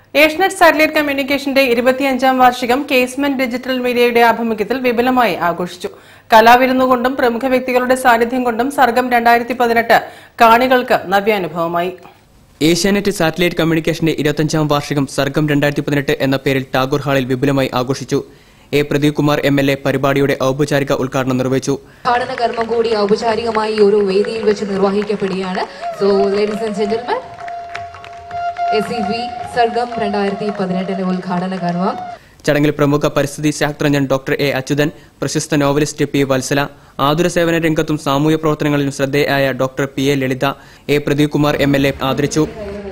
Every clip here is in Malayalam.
ഏഷ്യനെറ്റ് സാറ്റലൈറ്റ് കമ്മ്യൂണിക്കേഷന്റെ ഇരുപത്തിയഞ്ചാം വാർഷികം കേസ്മെന്റ് ഡിജിറ്റൽ മീഡിയയുടെ ആഭിമുഖ്യത്തിൽ വിപുലമായി ആഘോഷിച്ചു കലാവിരുന്നുകൊണ്ടും പ്രമുഖ വ്യക്തികളുടെ സാന്നിധ്യം കൊണ്ടും സർഗം രണ്ടായിരത്തി പതിനെട്ട് കാണികൾക്ക് നവ്യാനുഭവമായി ഏഷ്യാനെറ്റ് സാറ്റലൈറ്റ് കമ്മ്യൂണിക്കേഷന്റെ ഇരുപത്തഞ്ചാം വാർഷികം സർഗം രണ്ടായിരത്തി പതിനെട്ട് എന്ന പേരിൽ ടാഗോർ ഹാളിൽ വിപുലമായി ആഘോഷിച്ചു A Pradeep Kumar M L A പരിപാടിയുടെ ഔപചാരിക ഉദ്ഘാടനം നിർവഹിച്ചു ഉദ്ഘാടന കർമ്മം കൂടി ഔപചാരികമായി ഈ ഒരു വേദിയിൽ വെച്ച് നിർവഹിക്കപ്പെടുകയാണ് so ladies and gentlemen S E V Sargam രണ്ടായിരത്തി പതിനെട്ടിന്റെ ഉദ്ഘാടന കർമ്മം ചടങ്ങിൽ പ്രമുഖ പരിസ്ഥിതി ശാസ്ത്രജ്ഞൻ ഡോക്ടർ എ അച്യുതൻ പ്രശസ്ത നോവലിസ്റ്റ് പി വത്സല ആതുര സേവന രംഗത്തും സാമൂഹ്യ പ്രവർത്തനങ്ങളിലും ശ്രദ്ധേയായ doctor P A Lalitha A Pradeep Kumar M L A ആദരിച്ചു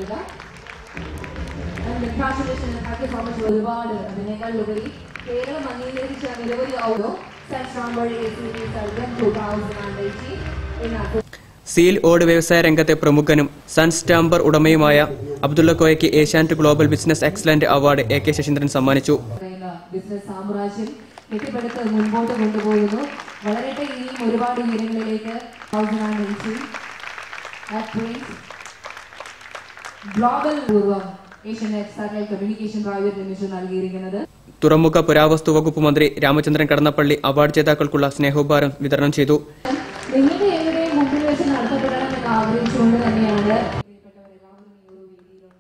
ഒരുപാട് അതിനേക്കാളുപരി കേരളം അംഗീകരിച്ച നിരവധി ഔഡോ സീൽ ഓട് വ്യവസായ രംഗത്തെ പ്രമുഖനും സൺ സ്റ്റാമ്പർ ഉടമയുമായ അബ്ദുള്ള കോയയ്ക്ക് Asianet global business excellent award A K Saseendran സമ്മാനിച്ചു പറയുന്ന ബിസിനസ് സാമ്രാജ്യം കെട്ടിപ്പടുത്ത് മുൻപോട്ട് കൊണ്ടുപോകുന്നു വളരട്ടെ ഇനിയും ഒരുപാട് ഉയരങ്ങളിലേക്ക് ഗ്ലോബൽ പൂർവ്വം Asianet satellite communication private limited നൽകിയിരിക്കുന്നത് തുറമുഖ പുരാവസ്തു വകുപ്പ് മന്ത്രി രാമചന്ദ്രൻ കടന്നപ്പള്ളി അവാർഡ് ജേതാക്കൾക്കുള്ള സ്നേഹോപഹാരം വിതരണം ചെയ്തു നിങ്ങളുടെ എവിടെയും മുമ്പിൽ വെച്ച് നടത്തപ്പെടണമെന്ന് ആഗ്രഹിച്ചുകൊണ്ട് തന്നെയാണ് പ്രിയപ്പെട്ടവരെല്ലാവരും ഈ ഒരു വേദിയിലുണ്ട്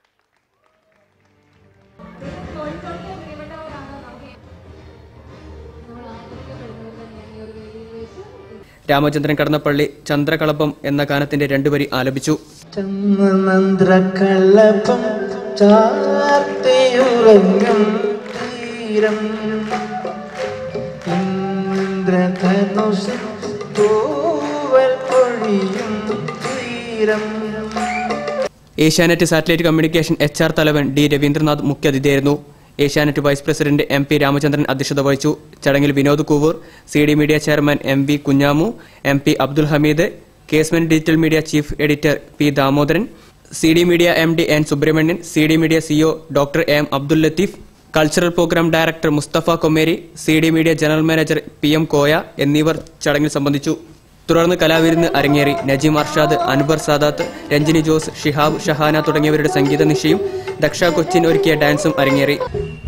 രാമചന്ദ്രൻ കടന്നപ്പള്ളി ചന്ദ്രകളഭം എന്ന ഗാനത്തിന്റെ രണ്ടുവരി ആലപിച്ചു ചന്ദനന്ദ്രക്കള്ളപ്പം ചാർത്തിയുറങ്ങും തീരം ഇന്ദ്രധനുസ് തൂവൽ പൊഴിയും തീരം Asianet satellite communication H R തലവൻ ഡി രവീന്ദ്രനാഥ് മുഖ്യാതിഥിയായിരുന്നു Asianet vice president M P Ramachandran അധ്യക്ഷത വഹിച്ചു ചടങ്ങിൽ Vinod Koovoor C D media chairman M V Kunhamu M P Abdul Hameed കേസ്മെൻ digital media chief editor P Damodaran C D media M D N Subramanian C D media CEO doctor M Abdul Latheef cultural programme director Musthafa Kommeri C D media general manager P M Koya എന്നിവർ ചടങ്ങിൽ സംബന്ധിച്ചു തുടർന്ന് കലാവിരുന്ന് അരങ്ങേറി നജീം അർഷാദ് അൻവർ സാദാത്ത് രഞ്ജിനി ജോസ് ഷിഹാബ് ഷഹാന തുടങ്ങിയവരുടെ സംഗീത നിശയും ദക്ഷ കൊച്ചിൻ ഒരുക്കിയ ഡാൻസും അരങ്ങേറി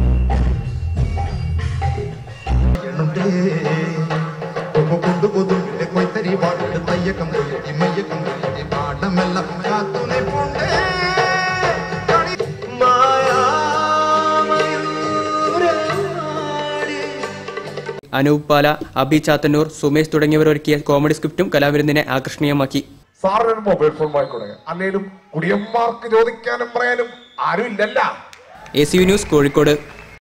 മായാമയൂരനാടി അനൂപ് പാല അബി ചാത്തന്നൂർ സുമേഷ് തുടങ്ങിയവർ ഒരുക്കിയ കോമഡി സ്ക്രിപ്റ്റും കലാവിരുന്നിനെ ആകർഷണീയമാക്കി സാറിനൊരു മൊബൈൽ ഫോൺ വാങ്ങിക്കൊടുക്കുക അല്ലെങ്കിലും കുടിയന്മാർക്ക് ചോദിക്കാനും പറയാനും ആരും ഇല്ലല്ല A C V news Kozhikode